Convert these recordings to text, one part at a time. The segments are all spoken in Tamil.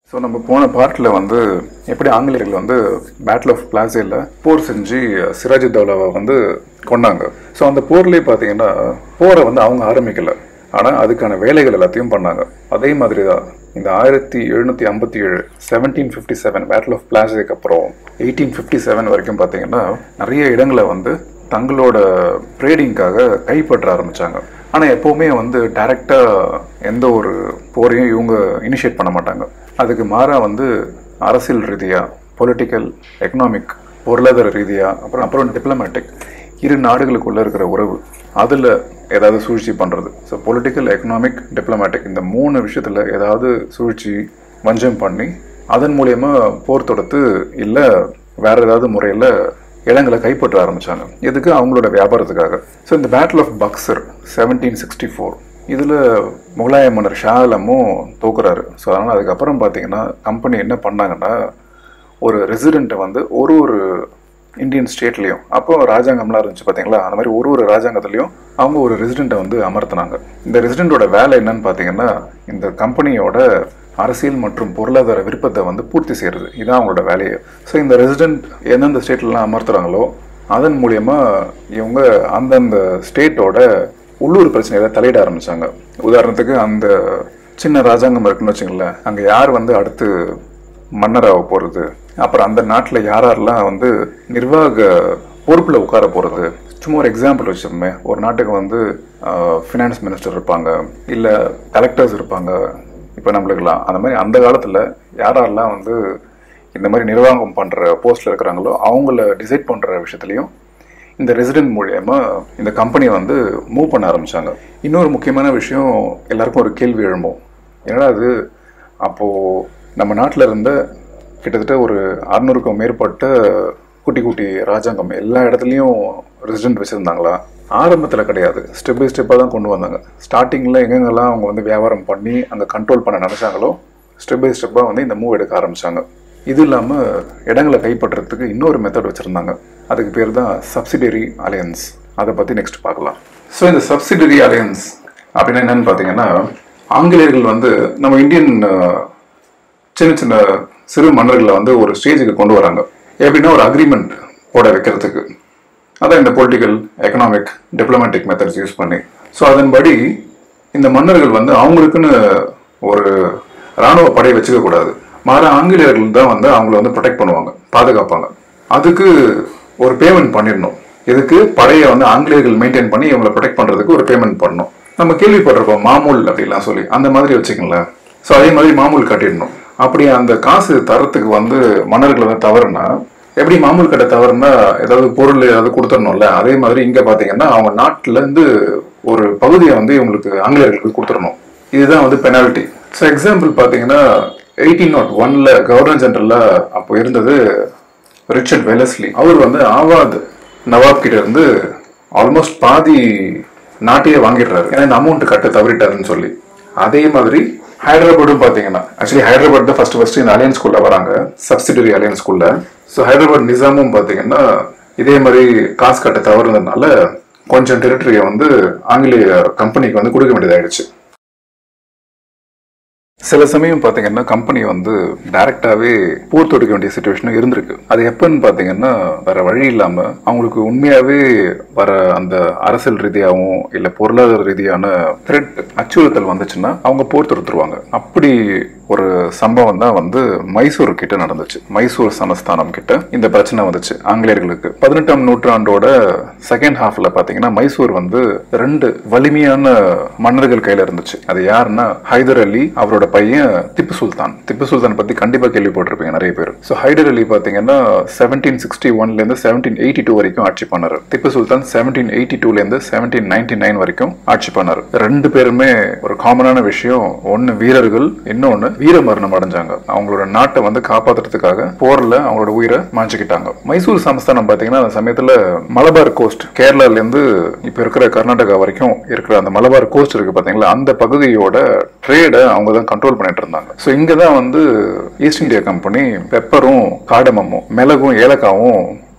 ஸோ நம்ம போன பார்ட்டில் வந்து எப்படி ஆங்கிலேயர்கள் வந்து பேட்டில் ஆஃப் பிளாசேல போர் செஞ்சு சிராஜுத்தௌலாவை வந்து கொண்டாங்க ஸோ அந்த போர்லேயே பார்த்தீங்கன்னா போரை வந்து அவங்க ஆரம்பிக்கல ஆனால் அதுக்கான வேலைகள் எல்லாத்தையும் பண்ணாங்க அதே மாதிரி தான் இந்த ஆயிரத்தி எழுநூற்றி ஐம்பத்தி ஏழு seventeen fifty seven battle of பிளாசேக்கு அப்புறம் எயிட்டீன் ஃபிஃப்டி செவன் வரைக்கும் பார்த்தீங்கன்னா நிறைய இடங்களை வந்து தங்களோட ட்ரேடிங்காக கைப்பற்ற ஆரம்பிச்சாங்க ஆனால் எப்போவுமே வந்து டைரெக்டாக எந்த ஒரு போரையும் இவங்க இனிஷியேட் பண்ண மாட்டாங்க அதுக்கு மாறாக வந்து அரசியல் ரீதியாக பொலிட்டிக்கல் எக்கனாமிக் பொருளாதார ரீதியாக அப்புறம் அப்புறம் டிப்ளமேட்டிக் இரு நாடுகளுக்குள்ளே இருக்கிற உறவு அதில் ஏதாவது சூழ்ச்சி பண்ணுறது ஸோ பொலிட்டிக்கல் எக்கனாமிக் டிப்ளமேட்டிக் இந்த மூணு விஷயத்தில் ஏதாவது சூழ்ச்சி வஞ்சம் பண்ணி அதன் மூலயமா போர் தொடுத்து இல்லை வேற ஏதாவது முறையில் இடங்களை கைப்பற்ற ஆரம்பிச்சாங்க எதுக்கு அவங்களோட வியாபாரத்துக்காக ஸோ இந்த battle of Buxar seventeen sixty four இதில் முகலாய மன்னர் ஷா ஆலமும் தோக்குறாரு ஸோ அதனால் அதுக்கப்புறம் பார்த்தீங்கன்னா கம்பெனி என்ன பண்ணாங்கன்னா ஒரு ரெசிடெண்ட்டை வந்து ஒரு ஒரு இந்தியன் ஸ்டேட்லேயும் அப்போ ராஜாங்கம்லாம் இருந்துச்சு பார்த்தீங்களா அந்த மாதிரி ஒரு ஒரு ராஜாங்கத்துலேயும் அவங்க ஒரு ரெசிடெண்ட்டை வந்து அமர்த்தினாங்க இந்த ரெசிடெண்ட்டோட வேலை என்னன்னு பார்த்தீங்கன்னா இந்த கம்பெனியோட அரசியல் மற்றும் பொருளாதார விருப்பத்தை வந்து பூர்த்தி செய்கிறது இதுதான் அவங்களோட வேலையே ஸோ இந்த ரெசிடெண்ட் எந்தெந்த ஸ்டேட்லலாம் அமர்த்துறாங்களோ அதன் மூலயமா இவங்க அந்தந்த ஸ்டேட்டோட உள்ளூர் பிரச்சனையில தலையிட ஆரம்பிச்சாங்க உதாரணத்துக்கு அந்த சின்ன ராஜாங்கம் இருக்குன்னு வச்சுங்களேன் அங்கே யார் வந்து அடுத்து மன்னராக போகிறது அப்புறம் அந்த நாட்டில் யாரெல்லாம் வந்து நிர்வாக பொறுப்பில் உட்கார போகிறது சும்மா ஒரு எக்ஸாம்பிள் வச்சுருமே ஒரு நாட்டுக்கு வந்து ஃபினான்ஸ் மினிஸ்டர் இருப்பாங்க இல்லை கலெக்டர்ஸ் இருப்பாங்க இப்போ நம்மளுக்கெல்லாம் அந்த மாதிரி அந்த காலத்தில் யாரெல்லாம் வந்து இந்த மாதிரி நிர்வாகம் பண்ணுற போஸ்ட்டில் இருக்கிறாங்களோ அவங்கள டிசைட் பண்ணுற விஷயத்துலையும் இந்த ரெசிடென்ட் மூலியமா இந்த கம்பெனியை வந்து மூவ் பண்ண ஆரம்பிச்சாங்க இன்னொரு முக்கியமான விஷயம் எல்லாருக்கும் ஒரு கேள்வி எழும்பும் என்னடா அது அப்போது நம்ம நாட்டில் இருந்த கிட்டத்தட்ட ஒரு அறுநூறுக்கும் மேற்பட்ட குட்டி குட்டி ராஜாங்கம் எல்லா இடத்துலையும் ரெசிடென்ட் வச்சுருந்தாங்களா ஆரம்பத்தில் கிடையாது ஸ்டெப் பை ஸ்டெப்பாக தான் கொண்டு வந்தாங்க ஸ்டார்டிங்கில் எங்கெங்கெல்லாம் அவங்க வந்து வியாபாரம் பண்ணி அங்கே கண்ட்ரோல் பண்ண நினச்சாங்களோ ஸ்டெப் பை ஸ்டெப்பாக வந்து இந்த மூவ் எடுக்க ஆரம்பித்தாங்க இது இல்லாமல் இடங்களை கைப்பற்றுறதுக்கு இன்னொரு மெத்தட் வச்சுருந்தாங்க அதுக்கு பேர் தான் சப்சிடரி அலையன்ஸ் அதை பற்றி நெக்ஸ்ட் பார்க்கலாம் ஸோ இந்த சப்சிடரி அலையன்ஸ் அப்படின்னா என்னன்னு பார்த்தீங்கன்னா ஆங்கிலேயர்கள் வந்து நம்ம இந்தியன் சின்ன சின்ன சிறு மன்னர்களை வந்து ஒரு ஸ்டேஜுக்கு கொண்டு வராங்க எப்படின்னா ஒரு அக்ரிமெண்ட் போட வைக்கிறதுக்கு அதான் இந்த political economic diplomatic methods use பண்ணி ஸோ அதன்படி இந்த மன்னர்கள் வந்து அவங்களுக்குன்னு ஒரு இராணுவ படை வச்சுக்க கூடாது மாற ஆங்கிலேயர்கள் தான் வந்து அவங்கள வந்து ப்ரொடெக்ட் பண்ணுவாங்க பாதுகாப்பாங்க அதுக்கு ஒரு பேமெண்ட் பண்ணிடணும் இதுக்கு படையை வந்து ஆங்கிலேயர்கள் மெயின்டைன் பண்ணி இவங்களை ப்ரொடெக்ட் பண்ணுறதுக்கு ஒரு பேமெண்ட் பண்ணணும் நம்ம கேள்விப்பட்டிருப்போம் மாமூல் அப்படிலாம் சொல்லி அந்த மாதிரி வச்சுக்கங்களேன் ஸோ அதே மாதிரி மாமூல் கட்டிடணும் அப்படி அந்த காசு தரத்துக்கு வந்து மன்னர்கள் வந்து தவறுனா எப்படி மாமூல் கட்ட தவறுனா ஏதாவது பொருள் ஏதாவது கொடுத்துடணும்ல அதே மாதிரி இங்க பாத்தீங்கன்னா அவங்க நாட்டுல இருந்து ஒரு பகுதியை வந்து இவங்களுக்கு ஆங்கிலேயர்களுக்கு கொடுத்துடணும் இதுதான் வந்து பெனால்ட்டி ஸோ எக்ஸாம்பிள் பாத்தீங்கன்னா எயிட்டீன் நாட் ஒன்ல கவர்னர் ஜெனரல்ல அப்போ இருந்தது ரிச்சர்ட் வெலஸ்லி அவர் வந்து ஆவாத் நவாப் கிட்ட இருந்து ஆல்மோஸ்ட் பாதி நாட்டையே வாங்கிடுறாரு ஏன்னா இந்த அமௌண்ட் கட்ட தவறிட்டாருன்னு சொல்லி அதே மாதிரி ஹைதராபாடும் பார்த்தீங்கன்னா ஆக்சுவலி ஹைதராபாத் தான் ஃபர்ஸ்ட் ஃபர்ஸ்ட் இந்த அலையன்ஸ் ஸ்கூல்ல வராங்க சப்சிடரி அலையன்ஸ் ஸ்கூல்ல ஸோ ஹைதராபாத் நிசாமும் பார்த்தீங்கன்னா இதே மாதிரி காசு கட்ட தவறுனதுனால கொஞ்சம் டெரிட்டரியை வந்து ஆங்கிலேய கம்பெனிக்கு வந்து கொடுக்க வேண்டியதாயிடுச்சு சில சமயம் பார்த்தீங்கன்னா கம்பெனி வந்து டைரக்டாவே போர் தொடுக்க வேண்டிய சுச்சுவேஷனும் இருந்திருக்கு அது எப்பன்னு பார்த்தீங்கன்னா வேற வழி இல்லாம அவங்களுக்கு உண்மையாவே வர அந்த அரசியல் ரீதியாகவும் இல்ல பொருளாதார ரீதியான த்ரெட் அச்சுறுத்தல் வந்துச்சுன்னா அவங்க போர் தொடுத்துருவாங்க அப்படி ஒரு சம்பவம் தான் வந்து மைசூர் கிட்ட நடந்துச்சு மைசூர் சமஸ்தானம் கிட்ட இந்த பிரச்சனை வந்துச்சு ஆங்கிலேயர்களுக்கு பதினெட்டாம் நூற்றாண்டோட செகண்ட் ஹாஃப்ல பாத்தீங்கன்னா மைசூர் வந்து ரெண்டு வலிமையான மன்னர்கள் கையில இருந்துச்சு அது யாருன்னா ஹைதர் அலி அவரோட பையன் திப்பு சுல்தான் திப்பு சுல்தான் பத்தி கண்டிப்பா கேள்விப்பட்டிருப்பீங்க நிறைய பேர் ஸோ ஹைதர் அலி பாத்தீங்கன்னா செவன்டீன் சிக்ஸ்டி ஒன்ல இருந்து செவன்டீன் எயிட்டி டூ வரைக்கும் ஆட்சி பண்ணாரு திப்பு சுல்தான் செவன்டீன் எயிட்டி டூல இருந்து செவன்டீன் நைன்டி நைன் வரைக்கும் ஆட்சி பண்ணாரு ரெண்டு பேருமே ஒரு காமனான விஷயம் ஒன்னு வீரர்கள் இன்னொன்னு வீர மரணம் அடைஞ்சாங்க அவங்களோட நாட்டை வந்து காப்பாத்துறதுக்காக போர்ல அவங்களோட உயிரை மாஞ்சுக்கிட்டாங்க மைசூர் சமஸ்தானம் பாத்தீங்கன்னா அந்த சமயத்துல மலபார் கோஸ்ட் கேரளால இருந்து இப்ப இருக்கிற கர்நாடகா வரைக்கும் இருக்கிற அந்த மலபார் கோஸ்ட் இருக்கு பாத்தீங்களா அந்த பகுதியோட ட்ரேடை அவங்க தான் கண்ட்ரோல் பண்ணிட்டு இருந்தாங்க ஸோ இங்க தான் வந்து ஈஸ்ட் இந்தியா கம்பெனி பெப்பரும் காடமமும் மிளகும் ஏலக்காவும்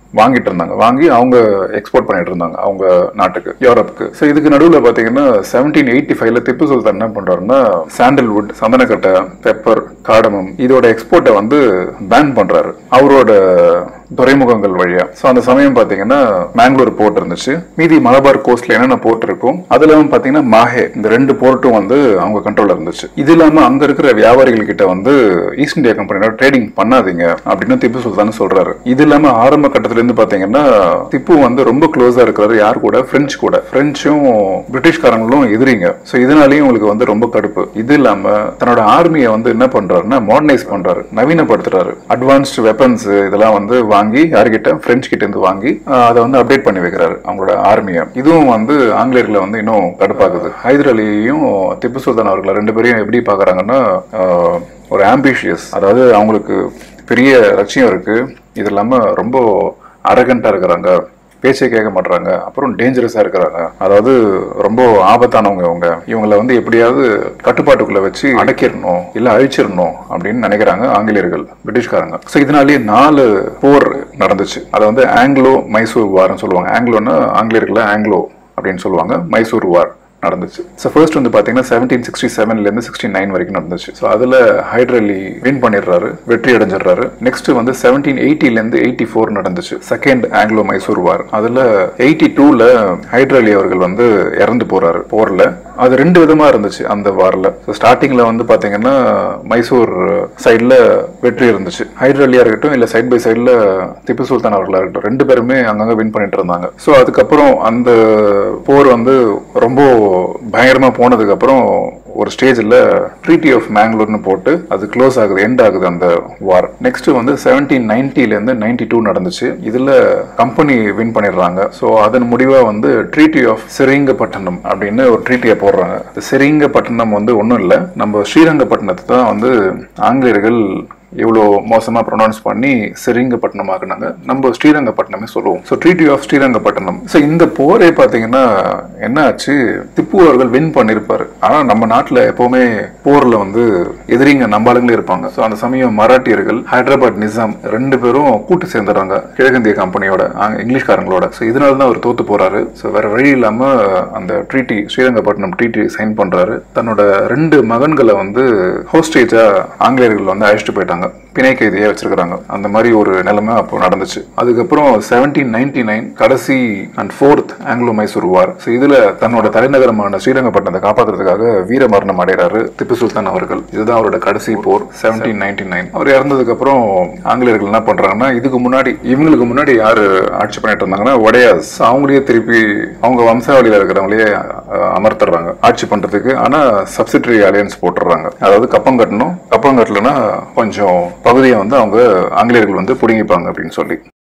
வாங்கிட்டு இருந்தாங்க வாங்கி அவங்க எக்ஸ்போர்ட் பண்ணிட்டு இருந்தாங்க அவங்க நாட்டுக்கு யூரோப்புக்கு ஸோ இதுக்கு நடுவில் பார்த்தீங்கன்னா செவன்டீன் எயிட்டி ஃபைவ்ல திப்பு சுல்தான் என்ன பண்றாருன்னா சாண்டல்வுட் சந்தனக்கட்டை பெப்பர் காடமம் இதோட எக்ஸ்போர்ட்டை வந்து பேன் பண்றாரு அவரோட துறைமுகங்கள் வழியா ஸோ அந்த சமயம் பார்த்தீங்கன்னா மேங்களூர் போர்ட் இருந்துச்சு மீதி மலபார் கோஸ்ட்ல என்னென்ன போர்ட் இருக்கும் அதுல பார்த்தீங்கன்னா மாஹே இந்த ரெண்டு போர்ட்டும் வந்து அவங்க கண்ட்ரோல்ல இருந்துச்சு இது இல்லாம அங்க இருக்கிற வியாபாரிகள் கிட்ட வந்து ஈஸ்ட் இந்தியா கம்பெனியோட ட்ரேடிங் பண்ணாதீங்க அப்படின்னு திப்பு சுல்தான் சொல்றாரு இது இல்லாம ஆரம்ப கட்டத்துல இருந்து பாத்தீங்கன்னா திப்பு வந்து ரொம்ப க்ளோஸா இருக்கிறாரு யார் கூட பிரெஞ்சு கூட பிரெஞ்சும் பிரிட்டிஷ்காரங்களும் எதிரிங்க ஸோ இதனாலேயும் உங்களுக்கு வந்து ரொம்ப கடுப்பு இது இல்லாம தன்னோட ஆர்மியை வந்து என்ன பண்றாருன்னா மாடர்னைஸ் பண்றாரு நவீனப்படுத்துறாரு அட்வான்ஸ்டு வெப்பன்ஸ் இதெல்லாம் வந்து வாங்கி யார்கிட்ட பிரெஞ்சு கிட்ட இருந்து வாங்கி ஆஹ், அதை வந்து அப்டேட் பண்ணி வைக்கிறாரு அவங்களோட ஆர்மியை இதுவும் வந்து ஆங்கிலேயர்களை வந்து இன்னும் கடுப்பாக்குது ஹைதர் அலியையும் திப்பு சுல்தான் அவர்களை ரெண்டு பேரையும் எப்படி பாக்குறாங்கன்னா ஆஹ், ஒரு ஆம்பிஷியஸ் அதாவது அவங்களுக்கு பெரிய லட்சியம் இருக்கு இது இல்லாம ரொம்ப அரகண்டா இருக்கிறாங்க பேச்சை கேட்க மாட்றாங்க அப்புறம் டேஞ்சரஸா இருக்கிறாங்க அதாவது ரொம்ப ஆபத்தானவங்க இவங்க இவங்களை வந்து எப்படியாவது கட்டுப்பாட்டுக்குள்ள வச்சு அடக்கிடணும் இல்ல அழிச்சிடணும் அப்படின்னு நினைக்கிறாங்க ஆங்கிலேயர்கள் பிரிட்டிஷ்காரங்க ஸோ இதனாலேயே நாலு போர் நடந்துச்சு அதை வந்து ஆங்கிலோ மைசூர் வார்னு சொல்லுவாங்க ஆங்கிலோன்னா ஆங்கிலேயர்களை ஆங்கிலோ அப்படின்னு சொல்லுவாங்க மைசூர் வார் நடந்துச்சு ஸோ ஃபர்ஸ்ட் வந்து பார்த்தீங்கன்னா செவன்டீன் சிக்ஸ்டி செவன்லேருந்து சிக்ஸ்டி நைன் வரைக்கும் நடந்துச்சு ஸோ அதில் ஹைதர் அலி வின் பண்ணிடுறாரு வெற்றி அடைஞ்சிடுறாரு நெக்ஸ்ட் வந்து செவன்டீன் எயிட்டிலேருந்து எயிட்டி ஃபோர் நடந்துச்சு செகண்ட் ஆங்கிலோ மைசூர் வார் அதில் எயிட்டி டூவில் ஹைதர் அலி அவர்கள் வந்து இறந்து போறாரு போரில் அது ரெண்டு விதமா இருந்துச்சு அந்த வாரில் ஸோ ஸ்டார்டிங்ல வந்து பாத்தீங்கன்னா மைசூர் சைடில் வெற்றி இருந்துச்சு ஹைதர் அலியா இருக்கட்டும் இல்ல சைட் பை சைடில் திப்பு சுல்தான் அவர்களா இருக்கட்டும் ரெண்டு பேருமே அங்கங்க வின் பண்ணிட்டு இருந்தாங்க ஸோ அதுக்கப்புறம் அந்த போர் வந்து ரொம்ப பயங்கரமா போனதுக்கு அப்புறம் ஒரு ஸ்டேஜில் ட்ரீட்டி ஆஃப் மேங்களூர்னு போட்டு அது க்ளோஸ் ஆகுது எண்ட் ஆகுது அந்த வார் நெக்ஸ்ட் வந்து செவன்டீன் நைன்டிலேருந்து நைன்டி டூ நடந்துச்சு இதில் கம்பெனி வின் பண்ணிடுறாங்க ஸோ அதன் முடிவாக வந்து ட்ரீட்டி ஆஃப் சிறிங்கப்பட்டினம் அப்படின்னு ஒரு ட்ரீட்டியை போடுறாங்க இந்த சிறிங்கப்பட்டினம் வந்து ஒன்றும் இல்லை நம்ம ஸ்ரீரங்கப்பட்டினத்தை தான் வந்து ஆங்கிலேயர்கள் இவ்வளோ மோசமாக ப்ரொனவுன்ஸ் பண்ணி சிறிங்கப்பட்டினம் ஆக்குனாங்க நம்ம ஸ்ரீரங்கப்பட்டினமே சொல்லுவோம் so treaty of Srirangapatnam so இந்த போரே பார்த்தீங்கன்னா என்ன ஆச்சு திப்பு அவர்கள் வின் பண்ணியிருப்பாரு ஆனால் நம்ம நாட்டில் எப்போவுமே போரில் வந்து எதிரிங்க நம்ம ஆளுங்களே இருப்பாங்க ஸோ அந்த சமயம் மராட்டியர்கள் ஹைதராபாத் நிசாம் ரெண்டு பேரும் கூட்டு சேர்ந்துடுறாங்க கிழக்கிந்திய கம்பெனியோட ஆங்க- இங்கிலீஷ்காரங்களோட ஸோ இதனால தான் அவர் தோத்து போறாரு ஸோ வேற வழி இல்லாம அந்த ட்ரீட்டி ஸ்ரீரங்கப்பட்டினம் ட்ரீட்டி சைன் பண்றாரு தன்னோட ரெண்டு மகன்களை வந்து ஹோஸ்டேஜா ஆங்கிலேயர்கள் வந்து அழைச்சிட்டு போயிட்டாங்க பிணை கைதியா வச்சிருக்காங்க அந்த மாதிரி ஒரு நிலைமை அப்போ நடந்துச்சு அதுக்கப்புறம் செவன்டீன் நைன்டி நைன் கடைசி and fourth Anglo Mysore war so இதுல தன்னோட தலைநகரமான ஸ்ரீரங்கப்பட்டினத்தை காப்பாத்துறதுக்காக வீர மரணம் அடைகிறாரு திப்பு சுல்தான் அவர்கள் இதுதான் அவரோட கடைசி போர் செவன்டீன் நைன்டி நைன் அவர் இறந்ததுக்கு அப்புறம் ஆங்கிலேயர்கள் என்ன பண்றாங்கன்னா இதுக்கு முன்னாடி இவங்களுக்கு முன்னாடி யாரு ஆட்சி பண்ணிட்டு இருந்தாங்கன்னா ஒடையாஸ் அவங்களையே திருப்பி அவங்க வம்சாவளியில இருக்கிறவங்களே அஹ், அமர்த்திடுறாங்க ஆட்சி பண்றதுக்கு ஆனா சப்சிடரி அலையன்ஸ் போட்டுடுறாங்க அதாவது கப்பம் கட்டணும் கப்பம் கட்டலன்னா கொஞ்சம் பகுதியை வந்து அவங்க ஆங்கிலேயர்கள் வந்து புடுங்கிப்பாங்க அப்படின்னு சொல்லி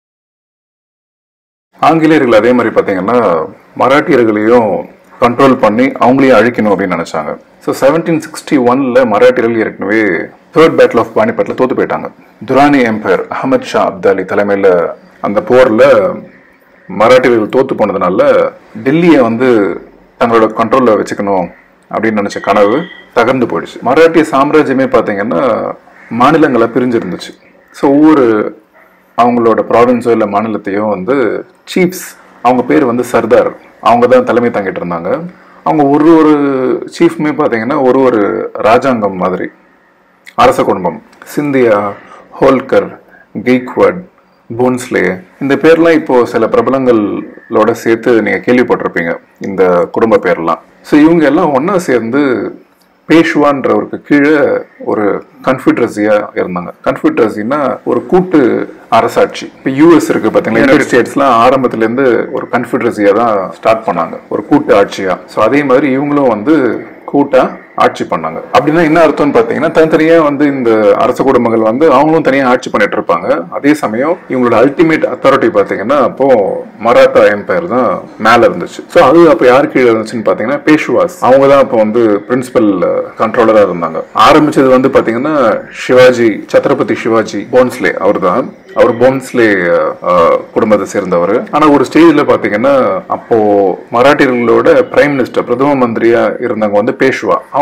ஆங்கிலேயர்கள் அதே மாதிரி பாத்தீங்கன்னா மராட்டியர்களையும் கண்ட்ரோல் பண்ணி அவங்களையும் அழிக்கணும் அப்படின்னு நினைச்சாங்க ஸோ செவன்டீன் சிக்ஸ்டி ஒன்ல மராட்டியர்கள் ஏற்கனவே தேர்ட் பேட்டில் ஆஃப் பானிபட்ல தோத்து போயிட்டாங்க துரானி எம்பையர் அகமது ஷா அப்தாலி தலைமையில் அந்த போர்ல மராட்டியர்கள் தோத்து போனதுனால டெல்லியை வந்து தங்களோட கண்ட்ரோல்ல வச்சுக்கணும் அப்படின்னு நினைச்ச கனவு தகர்ந்து போயிடுச்சு மராட்டிய சாம்ராஜ்யமே பார்த்தீங்கன்னா மாநிலங்களை பிரிஞ்சிருந்துச்சு ஸோ ஒவ்வொரு அவங்களோட ப்ராவின்ஸோ இல்லை மாநிலத்தையோ வந்து சீஃப்ஸ் அவங்க பேர் வந்து சர்தார் அவங்க தான் தலைமை தாங்கிட்டு இருந்தாங்க அவங்க ஒரு ஒரு சீஃப்மே பார்த்தீங்கன்னா ஒரு ஒரு ராஜாங்கம் மாதிரி அரச குடும்பம் சிந்தியா ஹோல்கர் கெய்க்வட் போன்ஸ்லே இந்த பேர்லாம் இப்போ சில பிரபலங்களோட சேர்த்து நீங்க கேள்விப்பட்டிருப்பீங்க இந்த குடும்ப பேர்லாம் ஸோ இவங்க எல்லாம் ஒண்ணா சேர்ந்து பேஷ்வான்றவருக்கு கீழே ஒரு கன்ஃபிட்ரஸியா இருந்தாங்க கன்ஃபிட்ரஸின்னா ஒரு கூட்டு அரசாட்சி இப்போ யூஎஸ் இருக்கு பாத்தீங்களா யுனைடெட் ஸ்டேட்ஸ்லாம் ஆரம்பத்துல இருந்து ஒரு கன்ஃபிட்ரஸியா தான் ஸ்டார்ட் பண்ணாங்க ஒரு கூட்டு ஆட்சியா ஸோ அதே மாதிரி இவங்களும் வந்து கூட்டா ஆட்சி பண்ணாங்க அப்படின்னா என்ன அர்த்தம்னு பாத்தீங்கன்னா தனித்தனியா வந்து இந்த அரச குடும்பங்கள் வந்து அவங்களும் தனியா ஆட்சி பண்ணிட்டு இருப்பாங்க அதே சமயம் இவங்களோட அல்டிமேட் அத்தாரிட்டி பாத்தீங்கன்னா அப்போ மராத்தா எம்பையர் தான் மேல இருந்துச்சு ஸோ அது அப்போ யார் கீழே இருந்துச்சுன்னு பாத்தீங்கன்னா பேஷ்வாஸ் அவங்க தான் அப்போ வந்து பிரின்சிபல் கண்ட்ரோலரா இருந்தாங்க ஆரம்பிச்சது வந்து பாத்தீங்கன்னா சிவாஜி சத்ரபதி சிவாஜி போன்ஸ்லே அவர் தான் அவர் போன்ஸ்லே அஹ், குடும்பத்தை சேர்ந்தவர் ஆனா ஒரு ஸ்டேஜ்ல பாத்தீங்கன்னா அப்போ மராட்டியர்களோட பிரைம் மினிஸ்டர் பிரதம மந்திரியா இருந்தவங்க வந்து பேஷ்வா அவங்க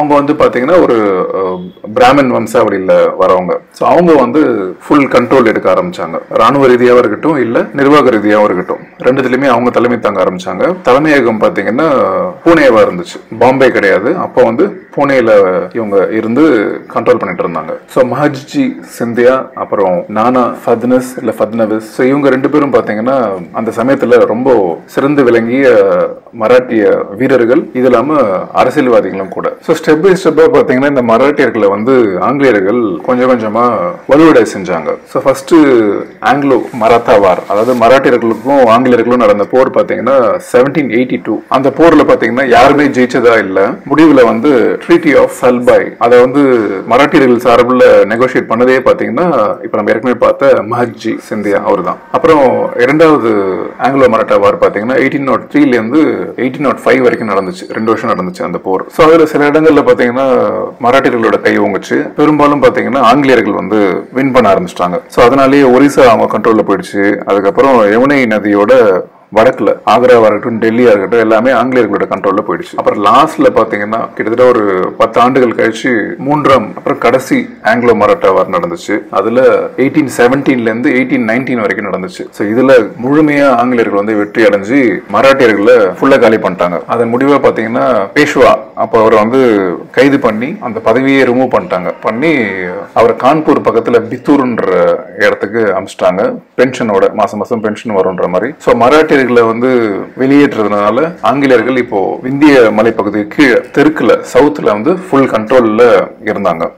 அவங்க வந்து பாத்தீங்கன்னா ஒரு அஹ், பிராமின் வம்சாவளியில வரவங்க ஸோ அவங்க வந்து ஃபுல் கண்ட்ரோல் எடுக்க ஆரம்பிச்சாங்க ராணுவ ரீதியாகவும் இருக்கட்டும் இல்ல நிர்வாக ரீதியாகவும் இருக்கட்டும் ரெண்டுத்துலயுமே அவங்க தலைமை தாங்க ஆரம்பிச்சாங்க தலைமையகம் பாத்தீங்கன்னா பூனேவா இருந்துச்சு பாம்பே கிடையாது அப்போ வந்து பூனேல இவங்க இருந்து கண்ட்ரோல் பண்ணிட்டு இருந்தாங்க ஸோ மஹஜி சிந்தியா அப்புறம் நானா ஃபத்னஸ் இல்ல ஃபத்னவிஸ் ஸோ இவங்க ரெண்டு பேரும் பாத்தீங்கன்னா அந்த சமயத்துல ரொம்ப சிறந்து விளங்கிய மராட்டிய வீரர்கள் இது இல்லாம அரசியல்வாதிகளும் கூட ஸோ ஸ்டெப் பை ஸ்டெப்பா பாத்தீங்கன்னா இந்த மராட்டியர்களை வந்து ஆங்கிலேயர்கள் கொஞ்சம் கொஞ்சமா வலுவடை செஞ்சாங்க so first Anglo Maratha war அதாவது மராட்டியர்களுக்கும் ஆங்கிலேயர்களும் நடந்த போர் பாத்தீங்கன்னா செவன்டீன் எயிட்டி டூ அந்த போர்ல பாத்தீங்கன்னா யாருமே ஜெயிச்சதா இல்ல முடிவுல வந்து ட்ரீட்டி ஆஃப் சல்பாய் அதை வந்து மராட்டியர்கள் சார்பில் நெகோஷியேட் பண்ணதே பாத்தீங்கன்னா இப்ப நம்ம ஏற்கனவே பார்த்த மஹஜி சிந்தியா அவர் தான் அப்புறம் இரண்டாவது ஆங்கிலோ மராட்டா வார் பாத்தீங்கன்னா எயிட்டீன் நாட் த்ரீல இருந்து எயிட்டீன் நாட் ஃபைவ் வரைக்கும் நடந்துச்சு ரெண்டு வருஷம் நடந்துச்சு அந்த போர் ஸோ அதுல சில இடங்கள்ல பாத்தீங்கன்னா மராட்டியர்களோட கை ஓங்குச்சு பெரும்பாலும் பாத்தீங்கன்னா ஆங்கிலேயர்கள் வந்து வின் பண்ண ஆரம்பிச்சிட்டாங்க ஸோ அதனாலேயே ஒரிசா அவங்க கண்ட்ரோல்ல போயிடுச்சு அதுக்கப்புறம் யமுனை நதியோட வடக்குல ஆக்ராவா இருக்கட்டும் டெல்லியா இருக்கட்டும் எல்லாமே ஆங்கிலேயர்களோட கண்ட்ரோல்ல போயிடுச்சு அப்புறம் லாஸ்ட்ல பாத்தீங்கன்னா கிட்டத்தட்ட ஒரு பத்து ஆண்டுகள் கழிச்சு மூன்றாம் அப்புறம் கடைசி ஆங்கிலோ மராட்டா வார் நடந்துச்சு அதுல எயிட்டீன் செவன்டீன்ல இருந்து எயிட்டீன் நைன்டீன் வரைக்கும் நடந்துச்சு ஸோ இதுல முழுமையா ஆங்கிலேயர்கள் வந்து வெற்றி அடைஞ்சு மராட்டியர்களை ஃபுல்லா காலி பண்ணிட்டாங்க அதன் முடிவா பாத்தீங்கன்னா பேஷ்வா அப்போ அவரை வந்து கைது பண்ணி அந்த பதவியை ரிமூவ் பண்ணிட்டாங்க பண்ணி அவர் கான்பூர் பக்கத்துல பித்தூர்ன்ற இடத்துக்கு அமிச்சிட்டாங்க பென்ஷனோட மாசம் மாசம் பென்ஷன் வரும்ன்ற மாதிரி ஸோ மராட்டியர்களை வந்து வெளியேற்றுறதுனால ஆங்கிலேயர்கள் இப்போ விந்திய மலைப்பகுதிக்கு தெற்குல சவுத்துல வந்து ஃபுல் கண்ட்ரோல்ல இருந்தாங்க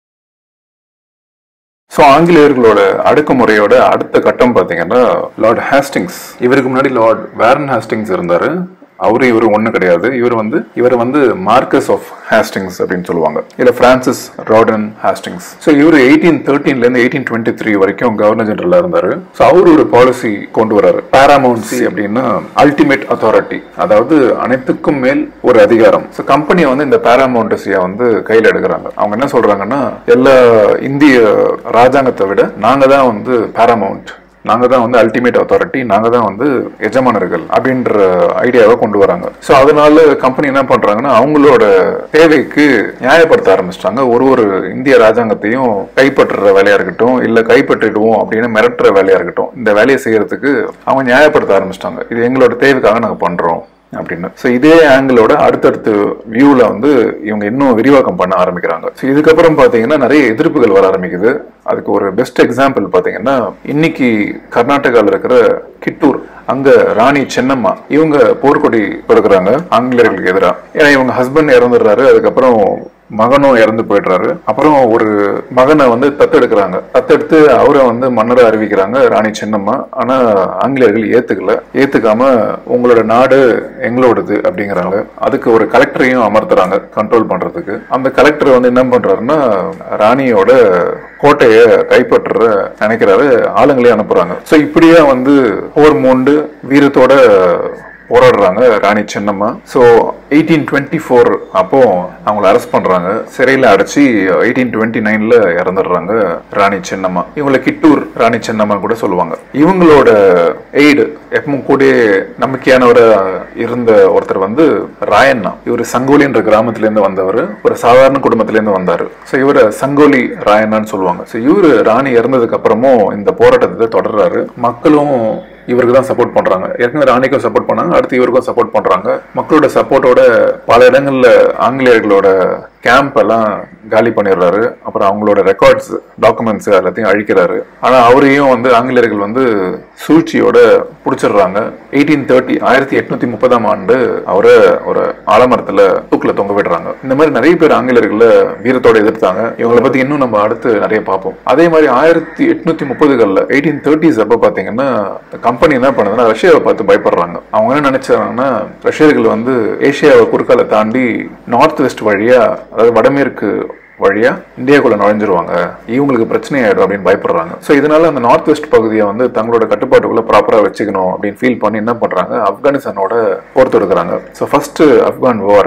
ஸோ ஆங்கிலேயர்களோட அடக்குமுறையோட அடுத்த கட்டம் பார்த்தீங்கன்னா லார்ட் ஹேஸ்டிங்ஸ் இவருக்கு முன்னாடி லார்ட் வேரன் ஹேஸ்டிங்ஸ் இருந்தாரு அவரு இவரு ஒண்ணு கிடையாது இவர் வந்து இவர் வந்து மார்க்கஸ் ஆஃப் ஹேஸ்டிங்ஸ் அப்படின்னு சொல்லுவாங்க இல்ல பிரான்சிஸ் ராடன் ஹேஸ்டிங்ஸ் ஸோ இவர் எயிட்டீன் தேர்ட்டீன்ல இருந்து எயிட்டீன் டுவெண்ட்டி த்ரீ வரைக்கும் கவர்னர் ஜெனரலா இருந்தாரு ஸோ அவர் ஒரு பாலிசி கொண்டு வராரு பாராமௌன்சி அப்படின்னா அல்டிமேட் அத்தாரிட்டி அதாவது அனைத்துக்கும் மேல் ஒரு அதிகாரம் ஸோ கம்பெனி வந்து இந்த பாராமௌண்டசியை வந்து கையில் எடுக்கிறாங்க அவங்க என்ன சொல்றாங்கன்னா எல்லா இந்திய ராஜாங்கத்தை விட நாங்க தான் வந்து பாராமௌண்ட் நாங்க தான் வந்து அல்டிமேட் அத்தாரிட்டி நாங்க தான் வந்து எஜமானர்கள் அப்படின்ற ஐடியாவை கொண்டு வராங்க ஸோ அதனால கம்பெனி என்ன பண்றாங்கன்னா அவங்களோட தேவைக்கு நியாயப்படுத்த ஆரம்பிச்சிட்டாங்க ஒரு ஒரு இந்திய ராஜாங்கத்தையும் கைப்பற்றுற வேலையா இருக்கட்டும் இல்ல கைப்பற்றிடுவோம் அப்படின்னு மிரட்டுற வேலையா இருக்கட்டும் இந்த வேலையை செய்யறதுக்கு அவங்க நியாயப்படுத்த ஆரம்பிச்சிட்டாங்க இது எங்களோட தேவைக்காக நாங்க பண்றோம் அப்படின்னு ஸோ இதே ஆங்கிளோட அடுத்தடுத்த வியூல வந்து இவங்க இன்னும் விரிவாக்கம் பண்ண ஆரம்பிக்கிறாங்க ஸோ இதுக்கப்புறம் பார்த்தீங்கன்னா நிறைய எதிர்ப்புகள் வர ஆரம்பிக்குது அதுக்கு ஒரு பெஸ்ட் எக்ஸாம்பிள் பார்த்தீங்கன்னா இன்னைக்கு கர்நாடகாவில் இருக்கிற கிட்டூர் அங்க ராணி சென்னம்மா இவங்க போர்க்கொடி கொடுக்குறாங்க ஆங்கிலேயர்களுக்கு எதிராக ஏன்னா இவங்க ஹஸ்பண்ட் இறந்துடுறாரு அதுக்கப்புறம் மகனும் இறந்து போயிடுறாரு அப்புறம் ஒரு மகனை வந்து தத்தெடுக்கிறாங்க தத்தெடுத்து அவரை வந்து மன்னரை அறிவிக்கிறாங்க ராணி சின்னம்மா ஆனா ஆங்கிலேயர்கள் ஏத்துக்கல ஏத்துக்காம உங்களோட நாடு எங்களோடது அப்படிங்கிறாங்க அதுக்கு ஒரு கலெக்டரையும் அமர்த்துறாங்க கண்ட்ரோல் பண்றதுக்கு அந்த கலெக்டர் வந்து என்ன பண்றாருன்னா ராணியோட கோட்டையை கைப்பற்ற நினைக்கிறாரு ஆளுங்களே அனுப்புறாங்க சோ இப்படியே வந்து போர் மூண்டு வீரத்தோட போராடுறாங்க Rani Chennamma so eighteen twenty four அப்போ அவங்கள அரெஸ்ட் பண்றாங்க சிறையில் அடைச்சி எயிட்டீன் டுவெண்ட்டி நைன்ல இறந்துடுறாங்க ராணி சென்னம்மா இவங்கள கிட்டூர் ராணி சென்னம்மா கூட சொல்லுவாங்க இவங்களோட எய்டு எப்பவும் கூட நம்பிக்கையானவர இருந்த ஒருத்தர் வந்து ராயண்ணா இவர் சங்கோலின்ற கிராமத்துல இருந்து வந்தவர் ஒரு சாதாரண குடும்பத்துல இருந்து வந்தாரு ஸோ இவரை சங்கோலி ராயண்ணான்னு சொல்லுவாங்க ஸோ இவரு ராணி இறந்ததுக்கு அப்புறமும் இந்த போராட்டத்தை தொடர்றாரு மக்களும் இவருக்கு தான் சப்போர்ட் பண்றாங்க ஏற்கனவே ராணிக்கும் சப்போர்ட் பண்ணாங்க அடுத்து இவருக்கும் சப்போர்ட் பண்றாங்க மக்களோட சப்போர்ட்டோட பல இடங்கள்ல ஆங்கிலேயர்களோட கேம்ப் எல்லாம் காலி பண்ணிடுறாரு அப்புறம் அவங்களோட ரெக்கார்ட்ஸ் டாக்குமெண்ட்ஸ் எல்லாத்தையும் அழிக்கிறாரு ஆனா அவரையும் வந்து ஆங்கிலேயர்கள் வந்து சூழ்ச்சியோட பிடிச்சிடுறாங்க எயிட்டீன் தேர்ட்டி ஆயிரத்தி எட்நூத்தி முப்பதாம் ஆண்டு அவரை ஒரு ஆலமரத்துல தூக்குல தொங்க விடுறாங்க இந்த மாதிரி நிறைய பேர் ஆங்கிலேயர்களை வீரத்தோட எதிர்த்தாங்க இவங்களை பத்தி இன்னும் நம்ம அடுத்து நிறைய பார்ப்போம் அதே மாதிரி ஆயிரத்தி எட்நூத்தி முப்பதுகள்ல எயிட்டீன் தேர்ட்டிஸ் அப்ப பாத்தீங்கன்னா கம்பெனி என்ன பண்ணுதுன்னா ரஷ்யாவை பார்த்து பயப்படுறாங்க அவங்க என்ன நினைச்சாங்கன்னா ரஷ்யர்கள் வந்து ஏசியாவை குறுக்கால தாண்டி நார்த் வெஸ்ட் வழியா அதாவது வடமேற்கு வழியா இந்தியாக்குள்ள நுழைஞ்சிருவாங்க இவங்களுக்கு பிரச்சனை ஆயிடும் அப்படின்னு பயப்படுறாங்க ஸோ இதனால அந்த நார்த் வெஸ்ட் பகுதியை வந்து தங்களோட கட்டுப்பாட்டுக்குள்ள ப்ராப்பரா வச்சுக்கணும் அப்படின்னு ஃபீல் பண்ணி என்ன பண்றாங்க ஆப்கானிஸ்தானோட போர் தொடுக்கிறாங்க so first Afghan war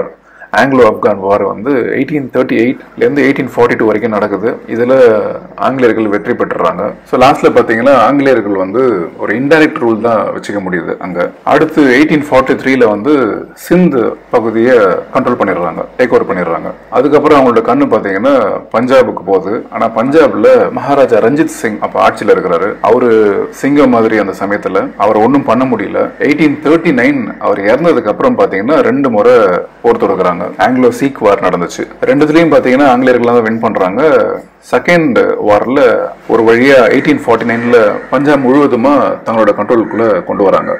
Anglo Afghan war வந்து எயிட்டீன் தேர்ட்டி எயிட்லேருந்து எயிட்டீன் ஃபார்ட்டி டூ வரைக்கும் நடக்குது இதில் ஆங்கிலேயர்கள் வெற்றி பெற்றுறாங்க ஸோ லாஸ்ட்டில் பார்த்தீங்கன்னா ஆங்கிலேயர்கள் வந்து ஒரு இன்டைரக்ட் ரூல் தான் வச்சுக்க முடியுது அங்கே அடுத்து எயிட்டீன் ஃபார்ட்டி த்ரீல வந்து சிந்து பகுதியை கண்ட்ரோல் பண்ணிடுறாங்க டேக் ஓவர் பண்ணிடுறாங்க அதுக்கப்புறம் அவங்களோட கண்ணு பார்த்தீங்கன்னா பஞ்சாபுக்கு போகுது ஆனால் பஞ்சாப்ல மகாராஜா ரஞ்சித் சிங் அப்போ ஆட்சியில் இருக்கிறாரு அவரு சிங்கம் மாதிரி அந்த சமயத்தில் அவர் ஒன்றும் பண்ண முடியல எயிட்டீன் தேர்ட்டி நைன் அவர் இறந்ததுக்கு அப்புறம் பார்த்தீங்கன்னா ரெண்டு முறை போர் தொடுக்கிறாங்க ஆங்கிலோ சீக் வார் நடந்துச்சு ரெண்டுத்துலயும் பார்த்தீங்கன்னா ஆங்கிலேயர்கள் தான் வின் பண்றாங்க செகண்ட் வார்ல ஒரு வழியா எயிட்டீன் ஃபார்ட்டி நைன்ல பஞ்சாப் முழுவதுமா தங்களோட கண்ட்ரோலுக்குள்ள கொண்டு வராங்க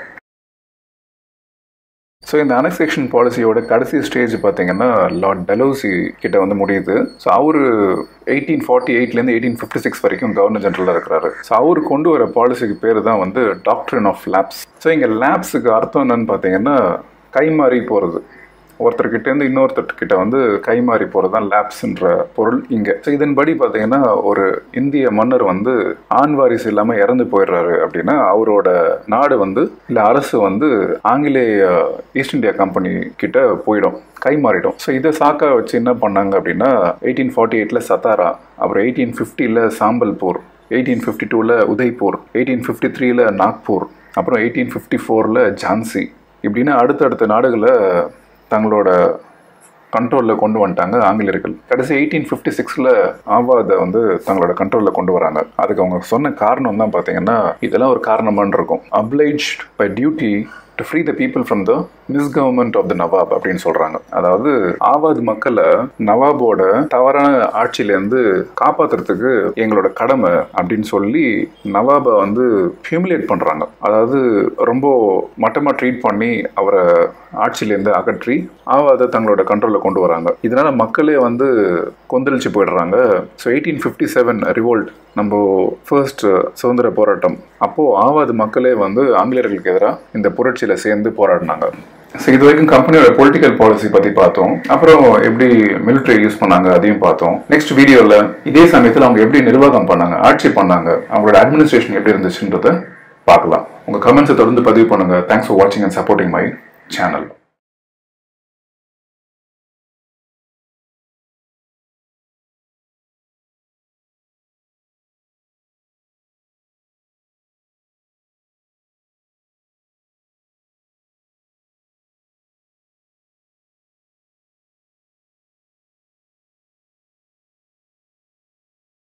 ஸோ இந்த அனெக்சேஷன் பாலிசியோட கடைசி ஸ்டேஜ் பார்த்தீங்கன்னா லார்ட் டெலோசி கிட்ட வந்து முடியுது ஸோ அவரு எயிட்டீன் ஃபார்ட்டி எயிட்லேருந்து எயிட்டீன் ஃபிஃப்டி சிக்ஸ் வரைக்கும் கவர்னர் ஜெனரலாக இருக்கிறாரு ஸோ அவர் கொண்டு வர பாலிசிக்கு பேர் தான் வந்து டாக்டரின் ஆஃப் லேப்ஸ் ஸோ இங்கே லேப்ஸுக்கு அர்த்தம் என்னன்னு பார்த்தீங்கன்னா கை மாறி போகிறது ஒருத்தர்கிட்ட இருந்து இன்னொருத்தர்கிட்ட வந்து கை மாறி போகிறது தான் லேப்ஸ்ன்ற பொருள் இங்கே ஸோ இதன்படி பார்த்தீங்கன்னா ஒரு இந்திய மன்னர் வந்து ஆண் வாரிசு இல்லாமல் இறந்து போயிடுறாரு அப்படின்னா அவரோட நாடு வந்து இல்லை அரசு வந்து ஆங்கிலேய ஈஸ்ட் இந்தியா கம்பெனி கிட்ட போயிடும் கை மாறிடும் ஸோ இதை சாக்கா வச்சு என்ன பண்ணாங்க அப்படின்னா எயிட்டீன் ஃபார்ட்டி எயிட்டில் சத்தாரா அப்புறம் எயிட்டீன் ஃபிஃப்டியில் சாம்பல்பூர் எயிட்டீன் ஃபிஃப்டி டூவில் உதய்பூர் எயிட்டீன் ஃபிஃப்டி த்ரீல நாக்பூர் அப்புறம் எயிட்டீன் ஃபிஃப்டி ஃபோரில் ஜான்சி இப்படின்னு அடுத்தடுத்த நாடுகளை தங்களோட கண்ட்ரோலில் கொண்டு வந்துட்டாங்க ஆங்கிலேயர்கள் கடைசி எயிட்டீன் ஃபிஃப்டி சிக்ஸில் ஆவாதை வந்து தங்களோட கண்ட்ரோலில் கொண்டு வராங்க அதுக்கு அவங்க சொன்ன காரணம் தான் பார்த்தீங்கன்னா இதெல்லாம் ஒரு காரணமான இருக்கும் obliged by duty to free the people from the misgovernment of the nawab அப்படின்னு சொல்றாங்க அதாவது ஆவாத் மக்களை நவாபோட தவறான ஆட்சியிலேருந்து காப்பாத்துறதுக்கு எங்களோட கடமை அப்படின்னு சொல்லி நவாபை வந்து ஹியூமிலேட் பண்றாங்க அதாவது ரொம்ப மட்டமா ட்ரீட் பண்ணி அவரை ஆட்சியிலேருந்து அகற்றி ஆவாதை தங்களோட கண்ட்ரோலில் கொண்டு வராங்க இதனால மக்களே வந்து கொந்தளிச்சு போயிடுறாங்க so eighteen fifty seven revolt நம்ம ஃபர்ஸ்ட் சுதந்திர போராட்டம் அப்போ ஆவாது மக்களே வந்து ஆங்கிலேயர்களுக்கு எதிராக இந்த புரட்சியில சேர்ந்து போராடினாங்க ஸோ இது வரைக்கும் கம்பெனியோட பொலிட்டிக்கல் பாலிசி பத்தி பார்த்தோம் அப்புறம் எப்படி மிலிட்டரி யூஸ் பண்ணாங்க அதையும் பார்த்தோம் நெக்ஸ்ட் வீடியோல இதே சமயத்தில் அவங்க எப்படி நிர்வாகம் பண்ணாங்க ஆட்சி பண்ணாங்க அவங்களோட அட்மினிஸ்ட்ரேஷன் எப்படி இருந்துச்சுன்றத பார்க்கலாம் உங்க கமெண்ட்ஸை தொடர்ந்து பதிவு பண்ணுங்க தேங்க்ஸ் ஃபார் வாட்சிங் அண்ட் சப்போர்ட்டிங் மை சேனல்